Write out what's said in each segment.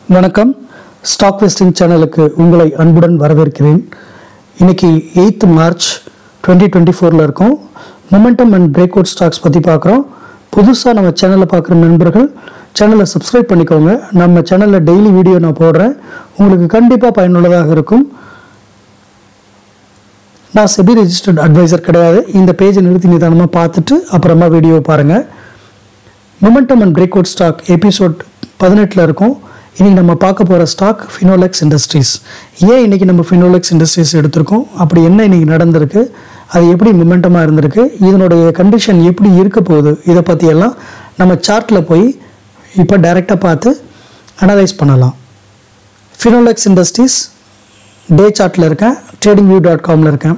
வணக்கம் stock vesting சேனலுக்கு உங்களை அன்புடன் வரவேற்கிறேன் இன்னைக்கு எயித்து மார்ச் டுவெண்ட்டி டுவெண்ட்டி ஃபோரில் இருக்கோம் momentum and breakout stocks பற்றி பார்க்குறோம் புதுசாக நம்ம சேனலை பார்க்குற நண்பர்கள் சேனலை சப்ஸ்கிரைப் பண்ணிக்கோங்க நம்ம சேனலில் டெய்லி வீடியோ நான் போடுறேன் உங்களுக்கு கண்டிப்பாக பயனுள்ளதாக இருக்கும் நான் செபி ரெஜிஸ்டர்ட் அட்வைசர் கிடையாது இந்த பேஜை நிறுத்தி நிதானமாக பார்த்துட்டு அப்புறமா வீடியோ பாருங்கள் momentum and breakout stock episode பதினெட்டில் இருக்கும் இன்றைக்கி நம்ம பார்க்க போகிற ஸ்டாக் ஃபினோலெக்ஸ் இண்டஸ்ட்ரீஸ் ஏன் இன்றைக்கி நம்ம ஃபினோலெக்ஸ் இண்டஸ்ட்ரீஸ் எடுத்திருக்கோம் அப்படி என்ன இன்றைக்கி நடந்திருக்கு அது எப்படி மொமெண்டமாக இருந்திருக்கு இதனுடைய கண்டிஷன் எப்படி இருக்க போகுது இதை பற்றியெல்லாம் நம்ம சார்ட்டில் போய் இப்போ டைரெக்டாக பார்த்து அனலைஸ் பண்ணலாம் ஃபினோலெக்ஸ் இண்டஸ்ட்ரீஸ் டே சார்ட்டில் இருக்கேன் ட்ரேடிங் வியூ டாட் காமில் இருக்கேன்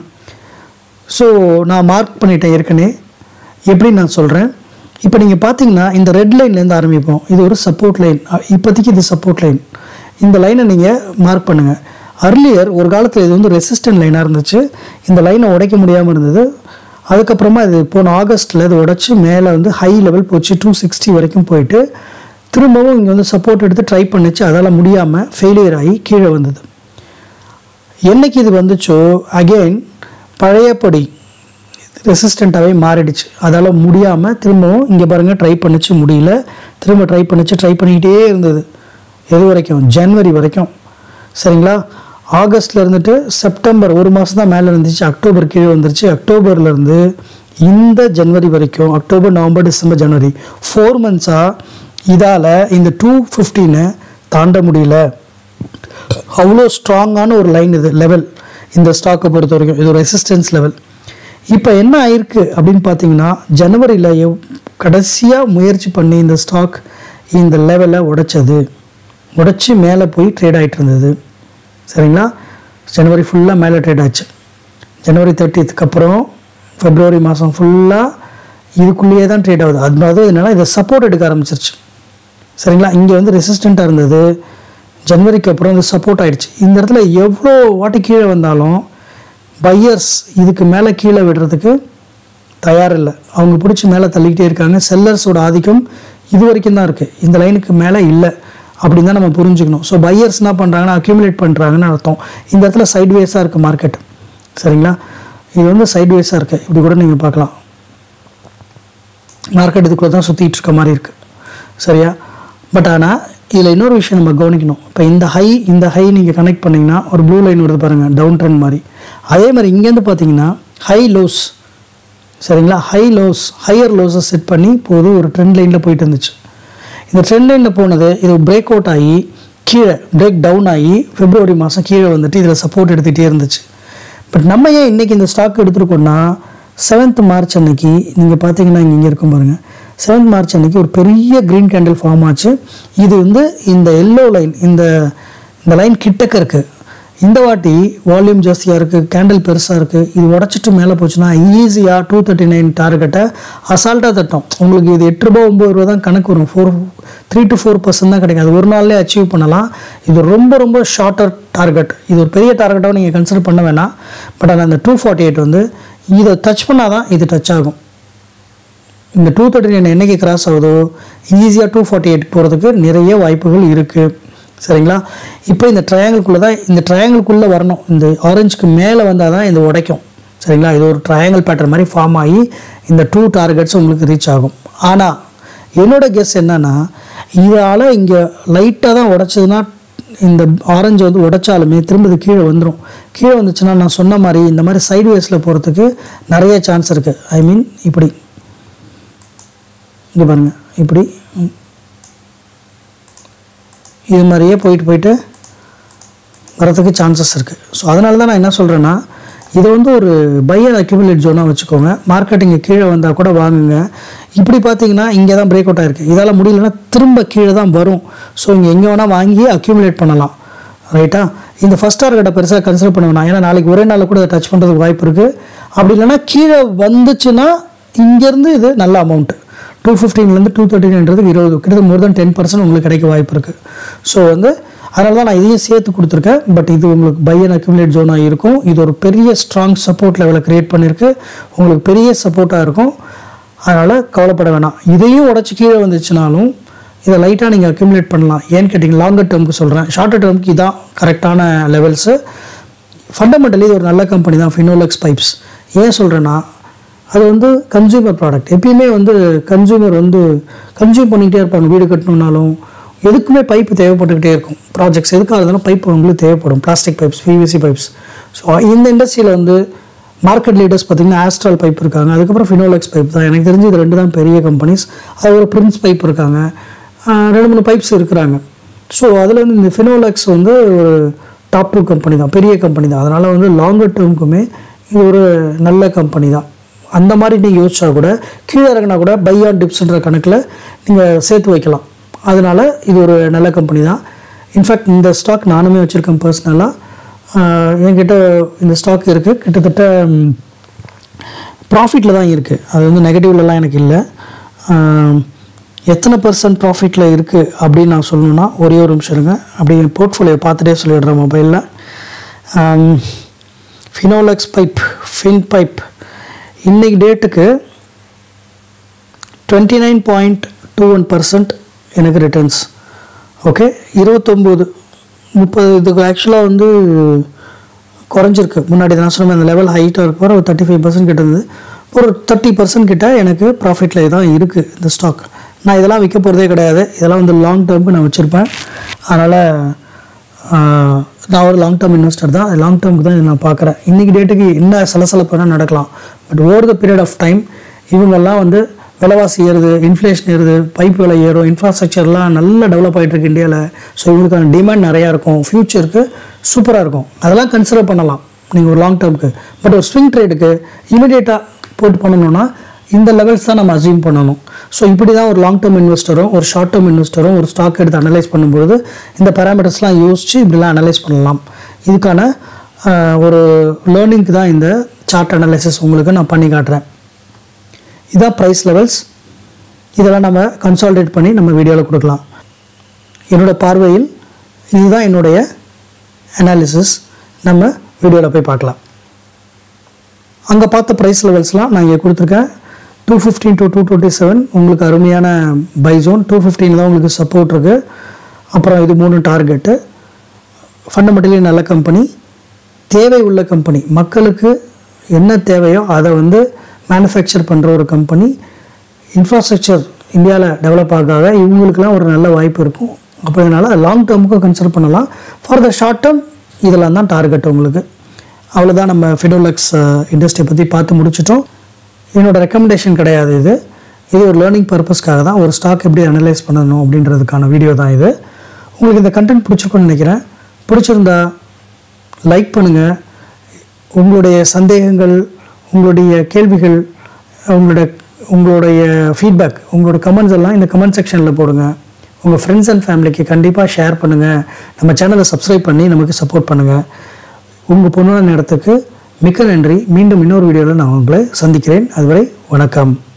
ஸோ நான் மார்க் பண்ணிட்டேன் ஏற்கனவே எப்படி நான் சொல்கிறேன் இப்போ நீங்கள் பார்த்தீங்கன்னா இந்த ரெட் லைன்லேருந்து ஆரம்பிப்போம் இது ஒரு சப்போர்ட் லைன் இப்போதைக்கு இது சப்போர்ட் லைன் இந்த லைனை நீங்கள் மார்க் பண்ணுங்கள் அர்லியர் ஒரு காலத்தில் இது வந்து ரெசிஸ்டன்ட் லைனாக இருந்துச்சு இந்த லைனை உடைக்க முடியாமல் இருந்தது அதுக்கப்புறமா இது போன ஆகஸ்ட்டில் இது உடச்சி மேலே வந்து ஹை லெவல் போச்சு டூ சிக்ஸ்டி வரைக்கும் போயிட்டு திரும்பவும் இங்கே வந்து சப்போர்ட் எடுத்து ட்ரை பண்ணிச்சு அதால் முடியாமல் ஃபெயிலியர் ஆகி கீழே வந்தது என்னைக்கு இது வந்துச்சோ அகெயின் பழையபடி ரெசிஸ்டண்ட்டாகவே மாறிடுச்சு அதால் முடியாமல் திரும்பவும் இங்கே பாருங்கள் ட்ரை பண்ணிச்சு முடியல திரும்ப ட்ரை பண்ணிச்சு ட்ரை பண்ணிக்கிட்டே இருந்தது எது வரைக்கும் ஜனவரி வரைக்கும் சரிங்களா ஆகஸ்ட்ல இருந்துட்டு செப்டம்பர் ஒரு மாதம் தான் மேலே இருந்துச்சு அக்டோபர் கீழே வந்துருச்சு அக்டோபர்லேருந்து இந்த ஜனவரி வரைக்கும் October November December January four மந்த்ஸாக இதால் இந்த டூ ஃபிஃப்டீனை தாண்ட முடியல அவ்வளோ ஸ்ட்ராங்கான ஒரு லைன் இது லெவல் இந்த ஸ்டாக்கை பொறுத்த வரைக்கும் இது ஒரு ரெசிஸ்டன்ஸ் லெவல் இப்போ என்ன ஆயிருக்கு அப்படின்னு பார்த்தீங்கன்னா ஜனவரியில் எவ் கடைசியாக முயற்சி பண்ணி இந்த ஸ்டாக் இந்த லெவலை உடைச்சது உடைச்சி மேலே போய் ட்ரேட் ஆகிட்டு இருந்தது சரிங்களா ஜனவரி ஃபுல்லாக மேலே ட்ரேட் ஆச்சு ஜனவரி தேர்ட்டித்துக்கு அப்புறம் ஃபெப்ரவரி மாதம் ஃபுல்லாக இதுக்குள்ளேயே தான் ட்ரேட் ஆகுது அது மாதிரி என்னென்னா இதை சப்போர்ட் எடுக்க ஆரம்பிச்சிருச்சு சரிங்களா இங்கே வந்து ரெசிஸ்டண்ட்டாக இருந்தது ஜனவரிக்கு அப்புறம் வந்து சப்போர்ட் ஆயிடுச்சு இந்த இடத்துல எவ்வளோ வாட்டி கீழே வந்தாலும் பையர்ஸ் இதுக்கு மேலே கீழே விடுறதுக்கு தயார் இல்லை அவங்க பிடிச்சி மேலே தள்ளிக்கிட்டே இருக்காங்க செல்லர்ஸோட ஆதிக்கம் இது வரைக்கும் தான் இருக்குது இந்த லைனுக்கு மேலே இல்லை அப்படின்னு தான் நம்ம புரிஞ்சுக்கணும் ஸோ பையர்ஸ் என்ன பண்ணுறாங்கன்னா அக்யூமுலேட் பண்ணுறாங்கன்னு அர்த்தம் இந்த இடத்துல சைட்வேஸாக இருக்குது மார்க்கெட் சரிங்களா இது வந்து சைட்வேஸாக இருக்குது இப்படி கூட நீங்கள் பார்க்கலாம் மார்க்கெட் இதுக்குள்ளே தான் சுற்றிட்டு இருக்க மாதிரி இருக்குது சரியா பட் ஆனால் இதில் இன்னொரு விஷயம் நம்ம கவனிக்கணும் இப்போ இந்த ஹை இந்த ஹை நீங்கள் கனெக்ட் பண்ணிங்கன்னா ஒரு ப்ளூ லைன் வருது பாருங்கள் டவுன் ட்ரெண்ட் மாதிரி அதே மாதிரி இங்கேருந்து பார்த்தீங்கன்னா ஹை லோஸ் சரிங்களா ஹை லோஸ் ஹையர் லோஸை செட் பண்ணி போது ஒரு ட்ரெண்ட் லைனில் போயிட்டு இருந்துச்சு இந்த ட்ரெண்ட் லைனில் போனது இது பிரேக் அவுட் ஆகி கீழே பிரேக் டவுன் ஆகி பிப்ரவரி மாதம் கீழே வந்துட்டு இதில் சப்போர்ட் எடுத்துகிட்டே இருந்துச்சு பட் நம்ம ஏன் இன்றைக்கி இந்த ஸ்டாக் எடுத்துருக்கோம்னா செவன்த் மார்ச் அன்னைக்கு நீங்கள் பார்த்தீங்கன்னா இங்கே இருக்கும் பாருங்கள் செவன்த் மார்ச் அன்னைக்கு ஒரு பெரிய க்ரீன் கேண்டில் ஃபார்ம் ஆச்சு இது வந்து இந்த எல்லோ லைன் இந்த இந்த லைன் கிட்டக்க இருக்குது இந்த வாட்டி வால்யூம் ஜாஸ்தியாக இருக்குது கேண்டில் பெருசாக இருக்குது இது உடச்சிட்டு மேலே போச்சுன்னா ஈஸியாக டூ தேர்ட்டி நைன் டார்கெட்டை அசால்ட்டாக தட்டும் உங்களுக்கு இது எட்டு ரூபா ஒம்பது ரூபா தான் கணக்கு வரும் four three to four percent தான் கிடைக்கும் அது ஒரு நாள்லேயே அச்சீவ் பண்ணலாம் இது ரொம்ப ரொம்ப ஷார்ட்டர் டார்கெட் இது ஒரு பெரிய டார்கெட்டாகவும் நீங்கள் கன்சிடர் பண்ண வேணாம் பட் ஆனால் அந்த டூ ஃபார்ட்டி எயிட் வந்து இதை டச் பண்ணால் தான் இது டச் ஆகும் இந்த டூ தேர்ட்டி நைன் என்னைக்கு கிராஸ் ஆகுதோ ஈஸியாக டூ ஃபார்ட்டி எயிட் போகிறதுக்கு நிறைய வாய்ப்புகள் இருக்குது சரிங்களா இப்போ இந்த ட்ரையாங்கிள்குள்ளே தான் இந்த ட்ரையாங்கிள்குள்ளே வரணும் இந்த ஆரஞ்சுக்கு மேலே வந்தால் தான் இது உடைக்கும் சரிங்களா இது ஒரு ட்ரையாங்கிள் பேட்டர்ன் மாதிரி ஃபார்ம் ஆகி இந்த டூ டார்கெட்ஸ் உங்களுக்கு ரீச் ஆகும் ஆனால் என்னோட கெஸ் என்னன்னா இதால் இங்கே லைட்டாக தான் உடைச்சதுன்னா இந்த ஆரஞ்சு வந்து உடைச்சாலுமே திரும்ப இது கீழே வந்துடும் கீழே வந்துச்சுன்னா நான் சொன்ன மாதிரி இந்த மாதிரி சைடு வேஸில் போகிறதுக்கு நிறைய சான்ஸ் இருக்குது ஐ மீன் இப்படி இங்கே பாருங்கள் இப்படி ம். இது மாதிரியே போயிட்டு போயிட்டு வரதுக்கு சான்சஸ் இருக்குது ஸோ அதனால தான் நான் என்ன சொல்கிறேன்னா இதை வந்து ஒரு பையர் அக்யூமுலேட் ஜோனாக வச்சுக்கோங்க மார்க்கெட்டிங்க கீழே வந்தால் கூட வாங்குங்க இப்படி பார்த்தீங்கன்னா இங்கே தான் பிரேக் அவுட் ஆயிருக்கு இதால் முடியலன்னா திரும்ப கீழே தான் வரும் ஸோ இங்கே எங்கே வேணால் வாங்கி அக்யூமுலேட் பண்ணலாம் ரைட்டா இந்த ஃபஸ்ட் டார்கெட்டை பெருசாக கன்சிடர் பண்ண வேணாம் ஏன்னா நாளைக்கு ஒரே நாளில் கூட அதை டச் பண்ணுறதுக்கு வாய்ப்பு இருக்குது அப்படி இல்லைன்னா கீழே வந்துச்சுன்னா இங்கேருந்து இது நல்ல அமௌண்ட்டு டூ ஃபிஃப்டீன்லேருந்து டூ தேர்ட்டின்ன்றதுக்கு இருபது கிட்டத்தட்ட மோர் தென் டென் பர்சன்ட் உங்களுக்கு கிடைக்க வாய்ப்பு இருக்குது ஸோ வந்து அதனால தான் நான் இதையும் சேர்த்து கொடுத்துருக்கேன் பட் இது உங்களுக்கு பை அண்ட் அக்யூமுலேட் ஜோனாக இருக்கும் இது ஒரு பெரிய ஸ்ட்ராங் சப்போர்ட் லெவலை க்ரியேட் பண்ணியிருக்கு உங்களுக்கு பெரிய சப்போர்ட்டாக இருக்கும் அதனால் கவலைப்பட வேணாம் இதையும் உடச்சி கீழே வந்துச்சுனாலும் இதை லைட்டாக நீங்கள் அக்யூமுலேட் பண்ணலாம் ஏன்னு கேட்டிங்கன்னா லாங்கர் டேர்முக்கு சொல்கிறேன் ஷார்ட்டர் டேர்முக்கு இதான் கரெக்டான லெவல்ஸு ஃபண்டமெண்டலி இது ஒரு நல்ல கம்பெனி தான் ஃபினோலெக்ஸ் பைப்ஸ் ஏன் சொல்கிறேன்னா அது வந்து கன்சியூமர் ப்ராடக்ட் எப்பயுமே வந்து கன்சியூமர் வந்து கன்சியூம் பண்ணிக்கிட்டே இருப்பாங்க வீடு கட்டணுன்னாலும் எதுக்குமே பைப்பு தேவைப்பட்டுக்கிட்டே இருக்கும் ப்ராஜெக்ட்ஸ் எதுக்காக இருந்தாலும் பைப் உங்களுக்கு தேவைப்படும் plastic pipes PVC pipes so இந்த இண்டஸ்ட்ரியில் வந்து மார்க்கெட் லீடர்ஸ் பார்த்தீங்கன்னா ஆஸ்ட்ரால் பைப் இருக்காங்க அதுக்கப்புறம் ஃபினோலெக்ஸ் பைப் தான் எனக்கு தெரிஞ்சு இது ரெண்டு தான் பெரிய கம்பெனிஸ் அது ஒரு பிரின்ஸ் பைப் இருக்காங்க ஆஹ் ரெண்டு மூணு பைப்ஸ் இருக்கிறாங்க ஸோ அதில் வந்து இந்த ஃபினோலெக்ஸ் வந்து ஒரு டாப் டூ கம்பெனி தான் பெரிய கம்பெனி தான் அதனால் வந்து லாங்கர் டேர்முக்குமே இது ஒரு நல்ல கம்பெனி தான் அந்த மாதிரி நீங்கள் யோசிச்சா கூட கீழே இறங்கினா கூட பை ஆன் டிப்ஸ்ன்ற கணக்கில் நீங்கள் சேர்த்து வைக்கலாம் அதனால் இது ஒரு நல்ல கம்பெனி தான் இன்ஃபேக்ட் இந்த ஸ்டாக் நானுமே வச்சுருக்கேன் பர்சனலாக என்கிட்ட இந்த ஸ்டாக் இருக்குது கிட்டத்தட்ட ப்ராஃபிட்டில் தான் இருக்குது அது வந்து நெகட்டிவ்லலாம் எனக்கு இல்லை ஆஹ், எத்தனை பர்சன்ட் ப்ராஃபிட்டில் இருக்குது அப்படின்னு நான் சொல்லணும்னா ஒரே ஒரு நிமிஷம் இருங்க அப்படி என் போர்ட்ஃபோலியோ பார்த்துட்டே சொல்லிடுறேன் மொபைலில் ஃபினோலெக்ஸ் பைப் ஃபின் பைப் இன்னைக்கு டேட்டுக்கு twenty nine point two one percent எனக்கு ரிட்டர்ன்ஸ் ஓகே இருபத்தொம்போது முப்பது இதுக்கு ஆக்சுவலாக வந்து குறைஞ்சிருக்கு முன்னாடி நான் சொன்ன அந்த லெவல் ஹைட்டாக இருக்க ஒரு தேர்ட்டி ஃபைவ் பர்சன்ட் கிட்ட இருந்தது ஒரு தேர்ட்டி பர்சன்ட் கிட்ட எனக்கு ப்ராஃபிட்டில் தான் இருக்குது இந்த ஸ்டாக் நான் இதெல்லாம் விற்க போகிறதே கிடையாது இதெல்லாம் வந்து லாங் டேர்முக்கு நான் வச்சுருப்பேன் அதனால் நான் ஒரு லாங் டேர்ம் இன்வெஸ்டர் தான் லாங் டேர்முக்கு தான் இதை நான் பார்க்குறேன் இன்றைக்கி டேட்டுக்கு என்ன சலசலப்பு வேணால் நடக்கலாம் but over the period of time இவங்கெல்லாம் வந்து விலைவாசி ஏறுது இன்ஃப்ளேஷன் ஏறுது பைப் விலை ஏறும் இன்ஃப்ராஸ்ட்ரக்சர்லாம் நல்லா டெவலப் ஆகிட்டு இருக்கு இந்தியாவில் ஸோ இவங்களுக்கான டிமாண்ட் நிறையா இருக்கும் ஃப்யூச்சருக்கு சூப்பராக இருக்கும் அதெல்லாம் கன்சிடர் பண்ணலாம் நீங்கள் ஒரு லாங் டேர்முக்கு பட் ஒரு ஸ்விங் ட்ரேடுக்கு இமிடியேட்டாக போட்டு பண்ணணும்னா இந்த லெவல்ஸ் தான் நம்ம அசியூம் பண்ணணும் ஸோ இப்படி தான் ஒரு லாங் டேர்ம் இன்வெஸ்டரும் ஒரு ஷார்ட் டேர்ம் இன்வெஸ்டரும் ஒரு ஸ்டாக் எடுத்து அனலைஸ் பண்ணும்போது இந்த பேராமீட்டர்ஸ்லாம் யோசித்து இப்படிலாம் அனலைஸ் பண்ணலாம் இதுக்கான ஆஹ், ஒரு லேர்னிங்க்கு தான் இந்த சார்ட் அனலைசிஸ் உங்களுக்கு நான் பண்ணி காட்டுறேன் இதான் ப்ரைஸ் லெவல்ஸ் இதெல்லாம் நம்ம கன்சால்டேட் பண்ணி நம்ம வீடியோவில் கொடுக்கலாம் என்னோட பார்வையில் இதுதான் என்னுடைய அனாலிசிஸ் நம்ம வீடியோவில் போய் பார்க்கலாம் அங்கே பார்த்த ப்ரைஸ் லெவல்ஸ்லாம் நான் இங்கே கொடுத்துருக்கேன் two fifteen to two twenty seven உங்களுக்கு அருமையான பை ஜோன் டூ ஃபிஃப்டீன் தான் உங்களுக்கு சப்போர்ட் இருக்குது அப்புறம் இது மூணு டார்கெட்டு ஃபண்டமெண்டலி நல்ல கம்பெனி தேவை உள்ள கம்பெனி மக்களுக்கு என்ன தேவையோ அதை வந்து மேனுஃபேக்சர் பண்ணுற ஒரு கம்பெனி இன்ஃப்ராஸ்ட்ரக்சர் இந்தியாவில் டெவலப் ஆக ஆக இவங்களுக்குலாம் ஒரு நல்ல வாய்ப்பு இருக்கும் அப்போ இதனால் லாங் டேர்முக்கும் கன்சிடர் பண்ணலாம் ஃபார் த ஷார்ட் டேர்ம் இதெல்லாம் தான் டார்கெட் உங்களுக்கு அவ்வளோதான் நம்ம ஃபிடோலெக்ஸ் இண்டஸ்ட்ரி பற்றி பார்த்து முடிச்சிட்டோம் என்னோட ரெக்கமெண்டேஷன் கிடையாது இது இது ஒரு லேர்னிங் பர்பஸ்க்காக தான் ஒரு ஸ்டாக் எப்படி அனலைஸ் பண்ணணும் அப்படின்றதுக்கான வீடியோ தான் இது உங்களுக்கு இந்த கண்டென்ட் பிடிச்சிருக்கும்னு நினைக்கிறேன் பிடிச்சிருந்தா லைக் பண்ணுங்கள் உங்களுடைய சந்தேகங்கள் உங்களுடைய கேள்விகள் உங்களோட உங்களுடைய ஃபீட்பேக் உங்களோட கமெண்ட்ஸ் எல்லாம் இந்த கமெண்ட் செக்ஷனில் போடுங்க உங்கள் ஃப்ரெண்ட்ஸ் அண்ட் ஃபேமிலிக்கு கண்டிப்பாக ஷேர் பண்ணுங்கள் நம்ம சேனலை சப்ஸ்கிரைப் பண்ணி நமக்கு சப்போர்ட் பண்ணுங்கள் உங்கள் பொண்ணான நேரத்துக்கு மிக்க நன்றி மீண்டும் இன்னொரு வீடியோவில் நான் உங்களை சந்திக்கிறேன் அதுவரை வணக்கம்